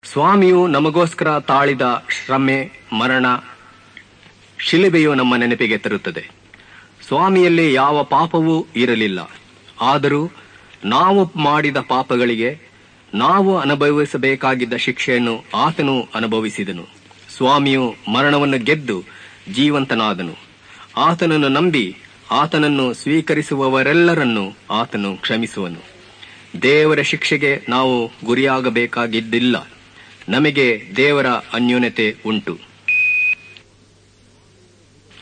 ಸ್ವಾಮಿಯು ನಮಗೋಸ್ಕರ ತಾಳಿದ ಶ್ರಮೆ ಮರಣ ಶಿಲುಬೆಯು ನಮ್ಮ ನೆನಪಿಗೆ ತರುತ್ತದೆ ಸ್ವಾಮಿಯಲ್ಲಿ ಯಾವ ಪಾಪವೂ ಇರಲಿಲ್ಲ ಆದರೂ ನಾವು ಮಾಡಿದ ಪಾಪಗಳಿಗೆ ನಾವು ಅನುಭವಿಸಬೇಕಾಗಿದ್ದ ಶಿಕ್ಷೆಯನ್ನು ಆತನು ಅನುಭವಿಸಿದನು ಸ್ವಾಮಿಯು ಮರಣವನ್ನು ಗೆದ್ದು ಜೀವಂತನಾದನು ಆತನನ್ನು ನಂಬಿ ಆತನನ್ನು ಸ್ವೀಕರಿಸುವವರೆಲ್ಲರನ್ನು ಆತನು ಕ್ಷಮಿಸುವನು ದೇವರ ಶಿಕ್ಷೆಗೆ ನಾವು ಗುರಿಯಾಗಬೇಕಾಗಿದ್ದಿಲ್ಲ ನಮಗೆ ದೇವರ ಅನ್ಯೋನ್ಯತೆ ಉಂಟು